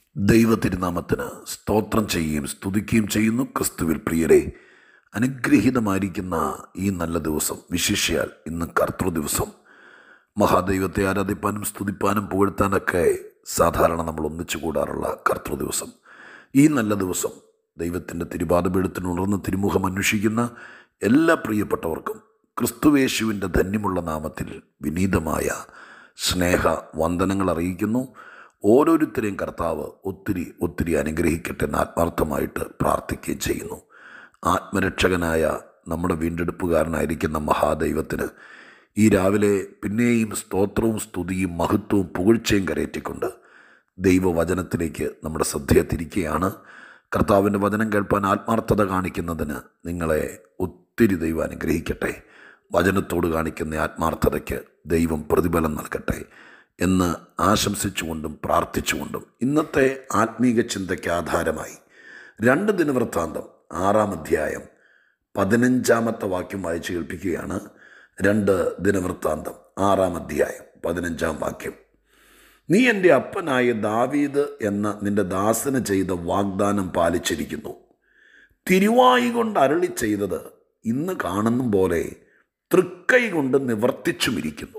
ദൈവ തിരുനാമത്തിന് സ്തോത്രം ചെയ്യുകയും സ്തുതിക്കുകയും ചെയ്യുന്നു ക്രിസ്തുവിൽ പ്രിയരെ അനുഗ്രഹീതമായിരിക്കുന്ന ഈ നല്ല ദിവസം വിശേഷിയാൽ ഇന്ന് കർത്തൃ ദിവസം മഹാദൈവത്തെ ആരാധിപ്പാനും സ്തുതിപ്പാനും പുകഴ്ത്താനൊക്കെ സാധാരണ നമ്മൾ ഒന്നിച്ചു കൂടാറുള്ള കർത്തൃ ദിവസം ഈ നല്ല ദിവസം ദൈവത്തിൻ്റെ തിരുപാദപീഠത്തിന് ഉണർന്ന് തിരുമുഖം അന്വേഷിക്കുന്ന എല്ലാ പ്രിയപ്പെട്ടവർക്കും ക്രിസ്തുവേശുവിൻ്റെ ധന്യമുള്ള നാമത്തിൽ വിനീതമായ സ്നേഹ വന്ദനങ്ങൾ അറിയിക്കുന്നു ഓരോരുത്തരെയും കർത്താവ് ഒത്തിരി ഒത്തിരി അനുഗ്രഹിക്കട്ടെ എന്ന് ആത്മാർത്ഥമായിട്ട് പ്രാർത്ഥിക്കുകയും ചെയ്യുന്നു ആത്മരക്ഷകനായ നമ്മുടെ വീണ്ടെടുപ്പുകാരനായിരിക്കുന്ന മഹാദൈവത്തിന് ഈ രാവിലെ പിന്നെയും സ്തോത്രവും സ്തുതിയും മഹത്വവും പുകഴ്ചയും കരയറ്റിക്കൊണ്ട് ദൈവവചനത്തിലേക്ക് നമ്മുടെ ശ്രദ്ധയെ തിരിക്കുകയാണ് കർത്താവിൻ്റെ വചനം കേൾപ്പാൻ ആത്മാർത്ഥത കാണിക്കുന്നതിന് നിങ്ങളെ ഒത്തിരി ദൈവം അനുഗ്രഹിക്കട്ടെ വചനത്തോട് കാണിക്കുന്ന ആത്മാർത്ഥതയ്ക്ക് ദൈവം പ്രതിഫലം നൽകട്ടെ എന്ന് ആശംസിച്ചുകൊണ്ടും പ്രാർത്ഥിച്ചുകൊണ്ടും ഇന്നത്തെ ആത്മീക ചിന്തയ്ക്ക് ആധാരമായി രണ്ട് ദിനവൃത്താന്തം ആറാം അധ്യായം പതിനഞ്ചാമത്തെ വാക്യം വായിച്ചു കേൾപ്പിക്കുകയാണ് രണ്ട് ദിനവൃത്താന്തം ആറാം അധ്യായം പതിനഞ്ചാം വാക്യം നീ എൻ്റെ അപ്പനായ ദാവീദ് എന്ന നിന്റെ ദാസന് ചെയ്ത വാഗ്ദാനം പാലിച്ചിരിക്കുന്നു തിരുവായി കൊണ്ട് അരളി ചെയ്തത് ഇന്ന് കാണുന്ന പോലെ തൃക്കൈ കൊണ്ട് നിവർത്തിച്ചുമിരിക്കുന്നു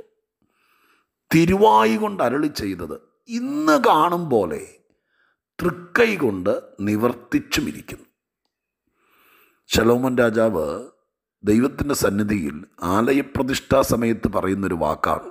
തിരുവായി കൊണ്ട് അരളി ചെയ്തത് ഇന്ന് കാണും പോലെ തൃക്കൈ കൊണ്ട് നിവർത്തിച്ചുമിരിക്കുന്നു ശലോമൻ രാജാവ് ദൈവത്തിൻ്റെ സന്നിധിയിൽ ആലയപ്രതിഷ്ഠാ സമയത്ത് പറയുന്നൊരു വാക്കാണ്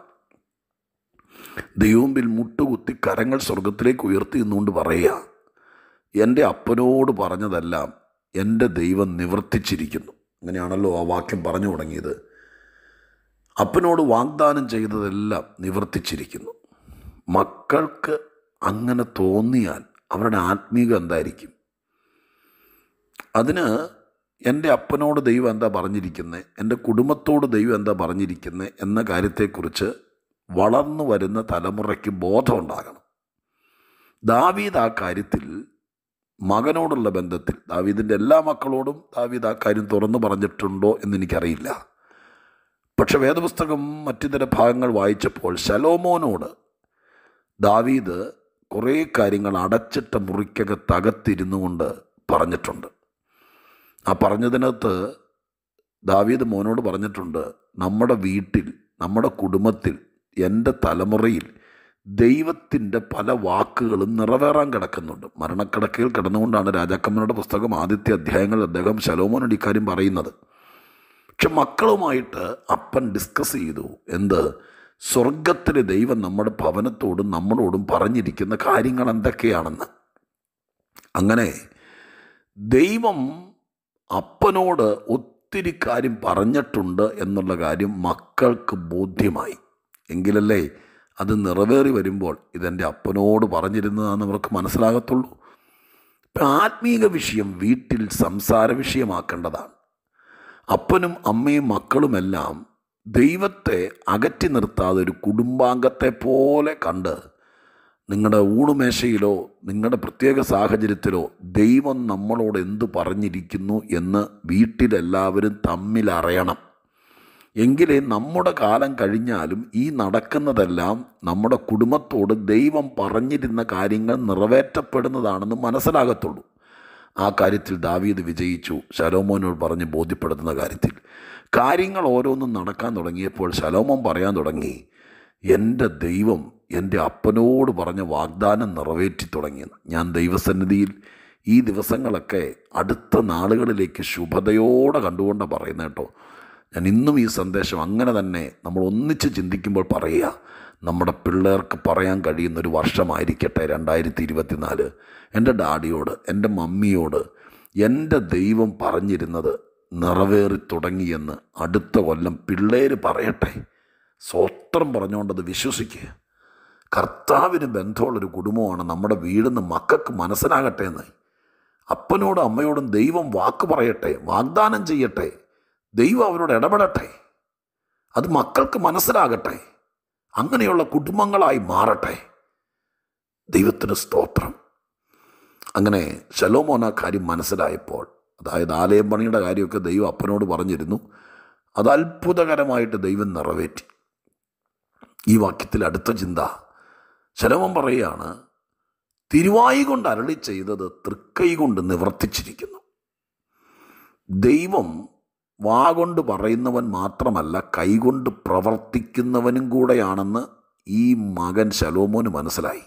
ദൈവമ്പിൽ മുട്ടുകുത്തി കരങ്ങൾ സ്വർഗത്തിലേക്ക് ഉയർത്തി നിന്നുകൊണ്ട് പറയുക എൻ്റെ അപ്പനോട് പറഞ്ഞതെല്ലാം എൻ്റെ ദൈവം നിവർത്തിച്ചിരിക്കുന്നു അങ്ങനെയാണല്ലോ ആ വാക്യം പറഞ്ഞു തുടങ്ങിയത് അപ്പനോട് വാഗ്ദാനം ചെയ്തതെല്ലാം നിവർത്തിച്ചിരിക്കുന്നു മക്കൾക്ക് അങ്ങനെ തോന്നിയാൽ അവരുടെ ആത്മീകം എന്തായിരിക്കും അതിന് എൻ്റെ അപ്പനോട് ദൈവം എന്താ പറഞ്ഞിരിക്കുന്നത് എൻ്റെ കുടുംബത്തോട് ദൈവം എന്താ പറഞ്ഞിരിക്കുന്നത് എന്ന കാര്യത്തെക്കുറിച്ച് വളർന്നു വരുന്ന തലമുറയ്ക്ക് ബോധമുണ്ടാകണം ദാവീദ് ആ കാര്യത്തിൽ മകനോടുള്ള ബന്ധത്തിൽ ദാവീദിൻ്റെ എല്ലാ മക്കളോടും ദാവീദ് ആ കാര്യം തുറന്നു പറഞ്ഞിട്ടുണ്ടോ എന്നെനിക്കറിയില്ല പക്ഷെ വേദപുസ്തകം മറ്റിതര ഭാഗങ്ങൾ വായിച്ചപ്പോൾ ശലോമോനോട് ദാവീദ് കുറേ കാര്യങ്ങൾ അടച്ചിട്ട മുറിക്കകത്തകത്തിരുന്നു കൊണ്ട് പറഞ്ഞിട്ടുണ്ട് ആ പറഞ്ഞതിനകത്ത് ദാവീദ് മോനോട് പറഞ്ഞിട്ടുണ്ട് നമ്മുടെ വീട്ടിൽ നമ്മുടെ കുടുംബത്തിൽ എൻ്റെ തലമുറയിൽ ദൈവത്തിൻ്റെ പല വാക്കുകളും നിറവേറാൻ കിടക്കുന്നുണ്ട് മരണക്കിടക്കയിൽ കിടന്നുകൊണ്ടാണ് രാജാക്കന്മാരുടെ പുസ്തകം ആദ്യത്തെ അധ്യായങ്ങളിൽ അദ്ദേഹം ശലോമോനോട് ഇക്കാര്യം പറയുന്നത് പക്ഷെ മക്കളുമായിട്ട് അപ്പൻ ഡിസ്കസ് ചെയ്തു എന്ത് സ്വർഗത്തിലെ ദൈവം നമ്മുടെ ഭവനത്തോടും നമ്മളോടും പറഞ്ഞിരിക്കുന്ന കാര്യങ്ങൾ എന്തൊക്കെയാണെന്ന് അങ്ങനെ ദൈവം അപ്പനോട് ഒത്തിരി കാര്യം പറഞ്ഞിട്ടുണ്ട് എന്നുള്ള കാര്യം മക്കൾക്ക് ബോധ്യമായി എങ്കിലല്ലേ അത് നിറവേറി വരുമ്പോൾ ഇതെൻ്റെ അപ്പനോട് പറഞ്ഞിരുന്നതാണെന്ന് അവർക്ക് മനസ്സിലാകത്തുള്ളൂ ഇപ്പം ആത്മീക വിഷയം വീട്ടിൽ സംസാര വിഷയമാക്കേണ്ടതാണ് അപ്പനും അമ്മയും മക്കളുമെല്ലാം ദൈവത്തെ അകറ്റി നിർത്താതെ ഒരു കുടുംബാംഗത്തെ പോലെ കണ്ട് നിങ്ങളുടെ ഊണുമേശയിലോ നിങ്ങളുടെ പ്രത്യേക സാഹചര്യത്തിലോ ദൈവം നമ്മളോട് എന്തു പറഞ്ഞിരിക്കുന്നു എന്ന് വീട്ടിലെല്ലാവരും തമ്മിൽ അറിയണം എങ്കിലേ നമ്മുടെ കാലം കഴിഞ്ഞാലും ഈ നടക്കുന്നതെല്ലാം നമ്മുടെ കുടുംബത്തോട് ദൈവം പറഞ്ഞിരുന്ന കാര്യങ്ങൾ നിറവേറ്റപ്പെടുന്നതാണെന്ന് മനസ്സിലാകത്തുള്ളൂ ആ കാര്യത്തിൽ ദാവീദ് വിജയിച്ചു ശലോമോനോട് പറഞ്ഞ് ബോധ്യപ്പെടുത്തുന്ന കാര്യത്തിൽ കാര്യങ്ങൾ ഓരോന്നും നടക്കാൻ തുടങ്ങിയപ്പോൾ ശലോമോൻ പറയാൻ തുടങ്ങി എൻ്റെ ദൈവം എൻ്റെ അപ്പനോട് പറഞ്ഞ വാഗ്ദാനം നിറവേറ്റി തുടങ്ങി ഞാൻ ദൈവസന്നിധിയിൽ ഈ ദിവസങ്ങളൊക്കെ അടുത്ത നാളുകളിലേക്ക് ശുഭതയോടെ കണ്ടുകൊണ്ടാണ് പറയുന്നത് കേട്ടോ ഞാൻ ഇന്നും ഈ സന്ദേശം അങ്ങനെ തന്നെ നമ്മൾ ഒന്നിച്ച് ചിന്തിക്കുമ്പോൾ പറയുക നമ്മുടെ പിള്ളേർക്ക് പറയാൻ കഴിയുന്ന ഒരു വർഷമായിരിക്കട്ടെ രണ്ടായിരത്തി ഇരുപത്തിനാല് എൻ്റെ ഡാഡിയോട് എൻ്റെ മമ്മിയോട് എൻ്റെ ദൈവം പറഞ്ഞിരുന്നത് നിറവേറി തുടങ്ങിയെന്ന് അടുത്ത കൊല്ലം പിള്ളേർ പറയട്ടെ സ്വത്രം പറഞ്ഞുകൊണ്ടത് വിശ്വസിക്കുക കർത്താവിന് ബന്ധമുള്ളൊരു കുടുംബമാണ് നമ്മുടെ വീടെന്ന് മക്കൾക്ക് മനസ്സിലാകട്ടെ എന്ന് അപ്പനോടും അമ്മയോടും ദൈവം വാക്ക് പറയട്ടെ വാഗ്ദാനം ചെയ്യട്ടെ ദൈവം അവരോട് ഇടപെടട്ടെ അത് മക്കൾക്ക് മനസ്സിലാകട്ടെ അങ്ങനെയുള്ള കുടുംബങ്ങളായി മാറട്ടെ ദൈവത്തിന് സ്തോത്രം അങ്ങനെ ശലോമോൻ ആ കാര്യം മനസ്സിലായപ്പോൾ അതായത് ആലയം പണിയുടെ കാര്യമൊക്കെ ദൈവം അപ്പനോട് പറഞ്ഞിരുന്നു അത് അത്ഭുതകരമായിട്ട് ദൈവം നിറവേറ്റി ഈ വാക്യത്തിൽ അടുത്ത ചിന്ത ശലോമൻ പറയുകയാണ് തിരുവായി കൊണ്ട് അരളി ചെയ്തത് തൃക്കൈ കൊണ്ട് നിവർത്തിച്ചിരിക്കുന്നു ദൈവം വാ കൊണ്ട് പറയുന്നവൻ മാത്രമല്ല കൈകൊണ്ട് പ്രവർത്തിക്കുന്നവനും കൂടെയാണെന്ന് ഈ മകൻ ശലോമോന് മനസ്സിലായി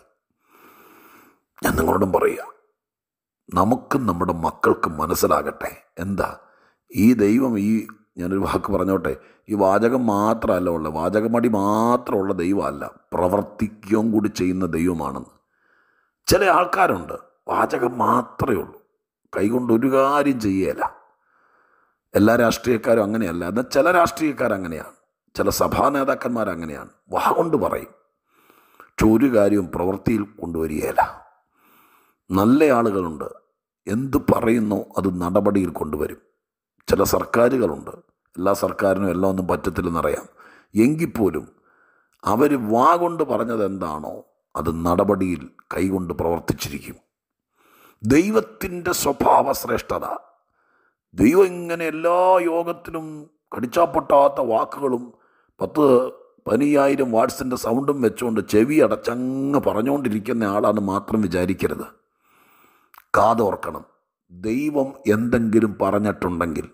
ഞാൻ നിങ്ങളോടും പറയുക നമുക്കും നമ്മുടെ മക്കൾക്കും മനസ്സിലാകട്ടെ എന്താ ഈ ദൈവം ഈ ഞാനൊരു വാക്ക് പറഞ്ഞോട്ടെ ഈ വാചകം മാത്രമല്ല ഉള്ള വാചകമടി മാത്രമുള്ള ദൈവമല്ല പ്രവർത്തിക്കുകയും കൂടി ചെയ്യുന്ന ദൈവമാണെന്ന് ചില ആൾക്കാരുണ്ട് വാചകം മാത്രമേ ഉള്ളൂ കൈകൊണ്ട് ഒരു കാര്യം ചെയ്യേല എല്ലാ രാഷ്ട്രീയക്കാരും അങ്ങനെയല്ല എന്നാൽ ചില രാഷ്ട്രീയക്കാർ അങ്ങനെയാണ് ചില സഭാ നേതാക്കന്മാർ അങ്ങനെയാണ് വാ കൊണ്ട് പറയും പക്ഷെ ഒരു കാര്യവും പ്രവൃത്തിയിൽ കൊണ്ടുവരികയില്ല നല്ല ആളുകളുണ്ട് എന്ത് പറയുന്നോ അത് നടപടിയിൽ കൊണ്ടുവരും ചില സർക്കാരുകളുണ്ട് എല്ലാ സർക്കാരിനും എല്ലാം ഒന്നും പറ്റത്തില്ലെന്നറിയാം എങ്കിൽ പോലും അവർ വാ കൊണ്ട് പറഞ്ഞത് എന്താണോ അത് നടപടിയിൽ കൈകൊണ്ട് പ്രവർത്തിച്ചിരിക്കും ദൈവത്തിൻ്റെ സ്വഭാവ ശ്രേഷ്ഠത ദൈവം ഇങ്ങനെ എല്ലാ യോഗത്തിലും കടിച്ചാപ്പൊട്ടാത്ത വാക്കുകളും പത്ത് പതിനയ്യായിരം വാട്സിൻ്റെ സൗണ്ടും വെച്ചുകൊണ്ട് ചെവി അടച്ചങ്ങ് പറഞ്ഞുകൊണ്ടിരിക്കുന്ന ആളാന്ന് മാത്രം വിചാരിക്കരുത് കാതോർക്കണം ദൈവം എന്തെങ്കിലും പറഞ്ഞിട്ടുണ്ടെങ്കിൽ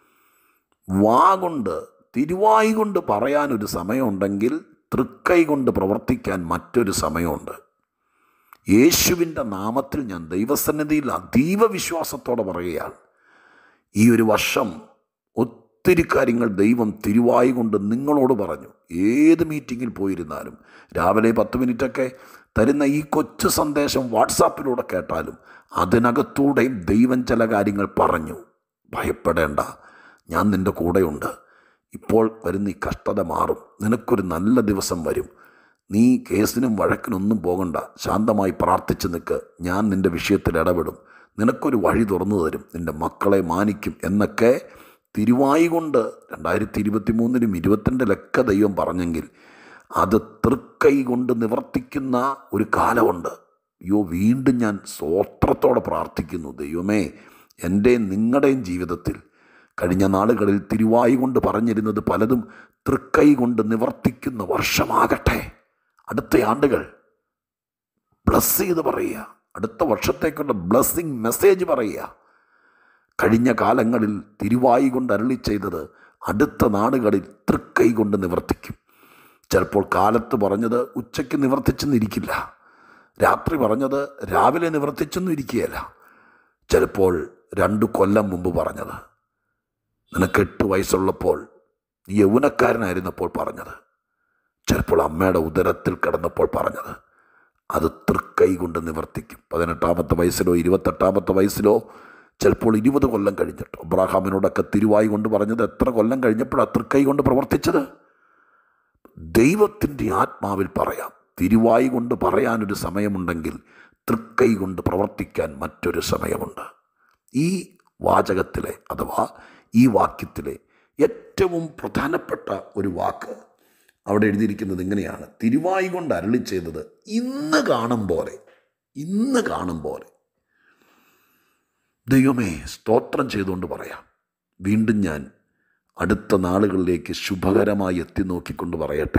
വാ കൊണ്ട് തിരുവായി കൊണ്ട് പറയാനൊരു സമയമുണ്ടെങ്കിൽ തൃക്കൈ കൊണ്ട് പ്രവർത്തിക്കാൻ മറ്റൊരു സമയമുണ്ട് യേശുവിൻ്റെ നാമത്തിൽ ഞാൻ ദൈവസന്നിധിയിൽ അതീവ വിശ്വാസത്തോടെ പറയുകയാണ് ഈ ഒരു വർഷം ഒത്തിരി കാര്യങ്ങൾ ദൈവം തിരുവായി കൊണ്ട് നിങ്ങളോട് പറഞ്ഞു ഏത് മീറ്റിങ്ങിൽ പോയിരുന്നാലും രാവിലെ പത്ത് മിനിറ്റൊക്കെ തരുന്ന ഈ കൊച്ചു സന്ദേശം വാട്സാപ്പിലൂടെ കേട്ടാലും അതിനകത്തൂടെയും ദൈവം ചില കാര്യങ്ങൾ പറഞ്ഞു ഭയപ്പെടേണ്ട ഞാൻ നിൻ്റെ കൂടെയുണ്ട് ഇപ്പോൾ വരുന്ന ഈ കഷ്ടത മാറും നിനക്കൊരു നല്ല ദിവസം വരും നീ കേസിനും വഴക്കിനൊന്നും പോകണ്ട ശാന്തമായി പ്രാർത്ഥിച്ച് നിൽക്ക് ഞാൻ നിൻ്റെ വിഷയത്തിൽ ഇടപെടും നിനക്കൊരു വഴി തുറന്നു തരും നിൻ്റെ മക്കളെ മാനിക്കും എന്നൊക്കെ തിരുവായി കൊണ്ട് രണ്ടായിരത്തി ഇരുപത്തി മൂന്നിലും ഇരുപത്തിരണ്ടിലൊക്കെ ദൈവം പറഞ്ഞെങ്കിൽ അത് തൃക്കൈ കൊണ്ട് നിവർത്തിക്കുന്ന ഒരു കാലമുണ്ട് അയ്യോ വീണ്ടും ഞാൻ സ്വോത്രത്തോടെ പ്രാർത്ഥിക്കുന്നു ദൈവമേ എൻ്റെയും നിങ്ങളുടെയും ജീവിതത്തിൽ കഴിഞ്ഞ നാളുകളിൽ തിരുവായി കൊണ്ട് പറഞ്ഞിരുന്നത് പലതും തൃക്കൈ കൊണ്ട് നിവർത്തിക്കുന്ന വർഷമാകട്ടെ അടുത്ത ആണ്ടുകൾ ബ്ലസ് ചെയ്ത് പറയുക അടുത്ത വർഷത്തേക്കുള്ള ബ്ലസ്സിങ് മെസ്സേജ് പറയുക കഴിഞ്ഞ കാലങ്ങളിൽ തിരുവായി കൊണ്ട് അരളി ചെയ്തത് അടുത്ത നാടുകളിൽ തൃക്കൈ കൊണ്ട് നിവർത്തിക്കും ചിലപ്പോൾ കാലത്ത് പറഞ്ഞത് ഉച്ചയ്ക്ക് നിവർത്തിച്ചെന്നിരിക്കില്ല രാത്രി പറഞ്ഞത് രാവിലെ നിവർത്തിച്ചെന്നും ഇരിക്കുകയല്ല ചിലപ്പോൾ രണ്ട് കൊല്ലം മുമ്പ് പറഞ്ഞത് നിനക്ക് എട്ട് വയസ്സുള്ളപ്പോൾ നീ യൗവനക്കാരനായിരുന്നപ്പോൾ പറഞ്ഞത് ചിലപ്പോൾ അമ്മയുടെ ഉദരത്തിൽ കിടന്നപ്പോൾ പറഞ്ഞത് അത് തൃക്കൈ കൊണ്ട് നിവർത്തിക്കും പതിനെട്ടാമത്തെ വയസ്സിലോ ഇരുപത്തെട്ടാമത്തെ വയസ്സിലോ ചിലപ്പോൾ ഇരുപത് കൊല്ലം കഴിഞ്ഞിട്ട് അബ്രാഹാമിനോടൊക്കെ തിരുവായി കൊണ്ട് പറഞ്ഞത് എത്ര കൊല്ലം കഴിഞ്ഞപ്പോഴാണ് തൃക്കൈ കൊണ്ട് പ്രവർത്തിച്ചത് ദൈവത്തിൻ്റെ ആത്മാവിൽ പറയാം തിരുവായി കൊണ്ട് പറയാനൊരു സമയമുണ്ടെങ്കിൽ തൃക്കൈ കൊണ്ട് പ്രവർത്തിക്കാൻ മറ്റൊരു സമയമുണ്ട് ഈ വാചകത്തിലെ അഥവാ ഈ വാക്യത്തിലെ ഏറ്റവും പ്രധാനപ്പെട്ട ഒരു വാക്ക് അവിടെ എഴുതിയിരിക്കുന്നത് ഇങ്ങനെയാണ് തിരുവായി കൊണ്ട് അരളി ചെയ്തത് ഇന്ന് കാണും പോലെ ഇന്ന് കാണും പോലെ ദൈവമേ സ്തോത്രം ചെയ്തുകൊണ്ട് പറയാം വീണ്ടും ഞാൻ അടുത്ത നാളുകളിലേക്ക് ശുഭകരമായി എത്തി നോക്കിക്കൊണ്ട് പറയട്ടെ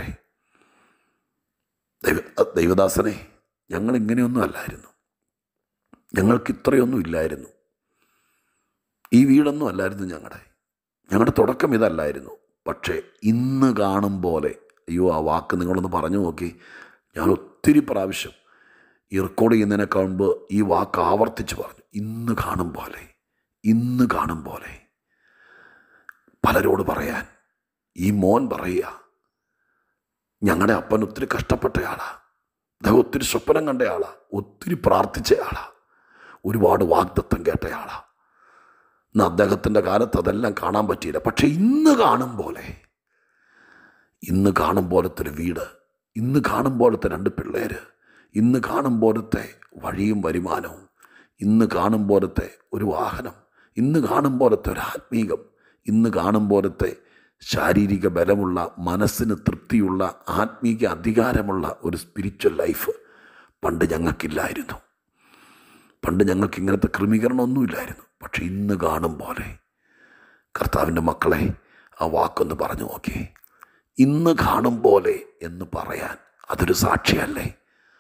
ദൈവ ദൈവദാസനെ ഞങ്ങൾ ഇങ്ങനെയൊന്നും അല്ലായിരുന്നു ഞങ്ങൾക്ക് ഇത്രയൊന്നും ഇല്ലായിരുന്നു ഈ വീടൊന്നും അല്ലായിരുന്നു ഞങ്ങളുടെ ഞങ്ങളുടെ തുടക്കം ഇതല്ലായിരുന്നു പക്ഷേ ഇന്ന് കാണും പോലെ അയ്യോ ആ വാക്ക് നിങ്ങളൊന്ന് പറഞ്ഞു നോക്കി ഞാൻ ഒത്തിരി പ്രാവശ്യം ഈ റെക്കോർഡ് ചെയ്യുന്നതിനേക്കാൾ മുമ്പ് ഈ വാക്ക് ആവർത്തിച്ച് പറഞ്ഞു ഇന്ന് കാണും പോലെ ഇന്ന് കാണും പോലെ പലരോട് പറയാൻ ഈ മോൻ പറയുക ഞങ്ങളുടെ അപ്പൻ ഒത്തിരി കഷ്ടപ്പെട്ടയാളാ അദ്ദേഹം ഒത്തിരി സ്വപ്നം കണ്ടയാളാ ഒത്തിരി പ്രാർത്ഥിച്ചയാളാ ഒരുപാട് വാഗ്ദത്വം കേട്ടയാളാ ഇന്ന് അദ്ദേഹത്തിൻ്റെ കാലത്ത് അതെല്ലാം കാണാൻ പറ്റിയില്ല പക്ഷെ ഇന്ന് കാണും പോലെ ഇന്ന് കാണും പോലത്തെ ഒരു വീട് ഇന്ന് കാണും പോലത്തെ രണ്ട് പിള്ളേര് ഇന്ന് കാണും പോലത്തെ വഴിയും വരുമാനവും ഇന്ന് കാണും പോലത്തെ ഒരു വാഹനം ഇന്ന് കാണും പോലത്തെ ഒരു ആത്മീകം ഇന്ന് കാണും പോലത്തെ ശാരീരിക ബലമുള്ള മനസ്സിന് തൃപ്തിയുള്ള ആത്മീക അധികാരമുള്ള ഒരു സ്പിരിച്വൽ ലൈഫ് പണ്ട് ഞങ്ങൾക്കില്ലായിരുന്നു പണ്ട് ഞങ്ങൾക്ക് ഇങ്ങനത്തെ ക്രമീകരണമൊന്നുമില്ലായിരുന്നു പക്ഷെ ഇന്ന് കാണും പോലെ കർത്താവിൻ്റെ മക്കളെ ആ വാക്കൊന്ന് പറഞ്ഞു നോക്കി ഇന്ന് കാണും പോലെ എന്ന് പറയാൻ അതൊരു സാക്ഷിയല്ലേ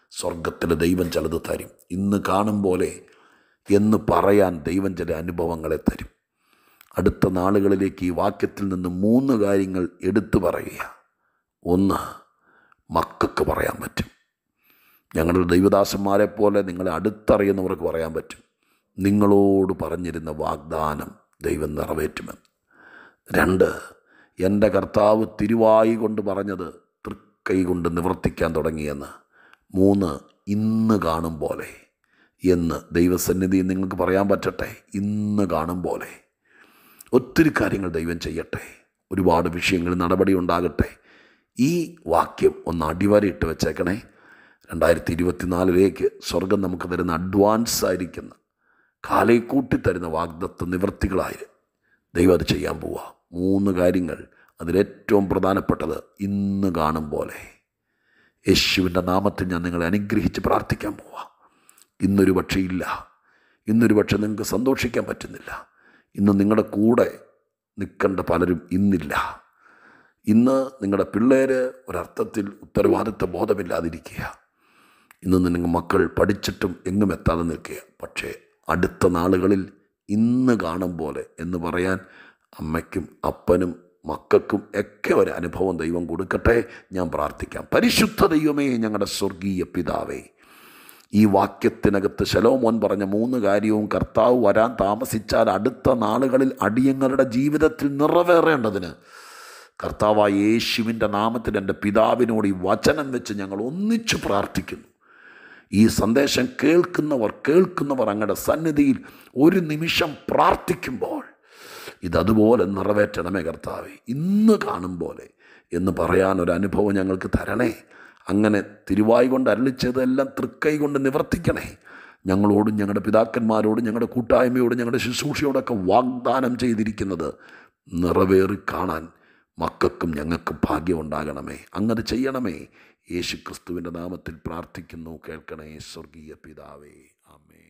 സ്വർഗത്തിൽ ദൈവം ചിലത് തരും ഇന്ന് കാണും പോലെ എന്ന് പറയാൻ ദൈവം ചില അനുഭവങ്ങളെ തരും അടുത്ത നാളുകളിലേക്ക് ഈ വാക്യത്തിൽ നിന്ന് മൂന്ന് കാര്യങ്ങൾ എടുത്തു പറയുക ഒന്ന് മക്കൾക്ക് പറയാൻ പറ്റും ഞങ്ങളുടെ ദൈവദാസന്മാരെ പോലെ നിങ്ങളെ അടുത്തറിയുന്നവർക്ക് പറയാൻ പറ്റും നിങ്ങളോട് പറഞ്ഞിരുന്ന വാഗ്ദാനം ദൈവം നിറവേറ്റുമെന്ന് രണ്ട് എൻ്റെ കർത്താവ് തിരുവായി കൊണ്ട് പറഞ്ഞത് തൃക്കൈ കൊണ്ട് നിവർത്തിക്കാൻ തുടങ്ങിയെന്ന് മൂന്ന് ഇന്ന് കാണും പോലെ എന്ന് ദൈവസന്നിധി നിങ്ങൾക്ക് പറയാൻ പറ്റട്ടെ ഇന്ന് കാണും പോലെ ഒത്തിരി കാര്യങ്ങൾ ദൈവം ചെയ്യട്ടെ ഒരുപാട് വിഷയങ്ങളിൽ നടപടി ഉണ്ടാകട്ടെ ഈ വാക്യം ഒന്ന് അടിവരയിട്ട് വെച്ചേക്കണേ രണ്ടായിരത്തി ഇരുപത്തിനാലിലേക്ക് സ്വർഗം നമുക്ക് തരുന്ന അഡ്വാൻസ് ആയിരിക്കുന്ന കാലേ കൂട്ടി തരുന്ന വാഗ്ദത്ത നിവൃത്തികളായി ദൈവം അത് ചെയ്യാൻ പോവുക മൂന്ന് കാര്യങ്ങൾ അതിലേറ്റവും പ്രധാനപ്പെട്ടത് ഇന്ന് കാണും പോലെ യേശുവിൻ്റെ നാമത്തിൽ ഞാൻ നിങ്ങളെ അനുഗ്രഹിച്ച് പ്രാർത്ഥിക്കാൻ പോവാം ഇന്നൊരു പക്ഷേ ഇല്ല ഇന്നൊരു പക്ഷേ നിങ്ങൾക്ക് സന്തോഷിക്കാൻ പറ്റുന്നില്ല ഇന്ന് നിങ്ങളുടെ കൂടെ നിൽക്കേണ്ട പലരും ഇന്നില്ല ഇന്ന് നിങ്ങളുടെ പിള്ളേർ ഒരർത്ഥത്തിൽ ഉത്തരവാദിത്വ ബോധമില്ലാതിരിക്കുക ഇന്ന് നിങ്ങൾ മക്കൾ പഠിച്ചിട്ടും എങ്ങും എത്താതെ നിൽക്കുക പക്ഷേ അടുത്ത നാളുകളിൽ ഇന്ന് കാണും പോലെ എന്ന് പറയാൻ അമ്മയ്ക്കും അപ്പനും മക്കൾക്കും ഒക്കെ ഒരു അനുഭവം ദൈവം കൊടുക്കട്ടെ ഞാൻ പ്രാർത്ഥിക്കാം പരിശുദ്ധ ദൈവമേ ഞങ്ങളുടെ സ്വർഗീയ പിതാവേ ഈ വാക്യത്തിനകത്ത് ശലോമോൻ പറഞ്ഞ മൂന്ന് കാര്യവും കർത്താവ് വരാൻ താമസിച്ചാൽ അടുത്ത നാളുകളിൽ അടിയങ്ങളുടെ ജീവിതത്തിൽ നിറവേറേണ്ടതിന് കർത്താവായ യേശുവിൻ്റെ നാമത്തിൽ എൻ്റെ പിതാവിനോട് ഈ വചനം വെച്ച് ഞങ്ങൾ ഒന്നിച്ചു പ്രാർത്ഥിക്കുന്നു ഈ സന്ദേശം കേൾക്കുന്നവർ കേൾക്കുന്നവർ അങ്ങയുടെ സന്നിധിയിൽ ഒരു നിമിഷം പ്രാർത്ഥിക്കുമ്പോൾ ഇതതുപോലെ നിറവേറ്റണമേ കർത്താവെ ഇന്ന് കാണും പോലെ എന്ന് പറയാൻ ഒരു അനുഭവം ഞങ്ങൾക്ക് തരണേ അങ്ങനെ തിരുവായി കൊണ്ട് അരളിച്ചതെല്ലാം തൃക്കൈ കൊണ്ട് നിവർത്തിക്കണേ ഞങ്ങളോടും ഞങ്ങളുടെ പിതാക്കന്മാരോടും ഞങ്ങളുടെ കൂട്ടായ്മയോടും ഞങ്ങളുടെ ശുശ്രൂഷയോടൊക്കെ വാഗ്ദാനം ചെയ്തിരിക്കുന്നത് നിറവേറി കാണാൻ മക്കൾക്കും ഞങ്ങൾക്കും ഭാഗ്യമുണ്ടാകണമേ അങ്ങനെ ചെയ്യണമേ യേശു ക്രിസ്തുവിൻ്റെ നാമത്തിൽ പ്രാർത്ഥിക്കുന്നു കേൾക്കണേ സ്വർഗീയ പിതാവേ ആമേ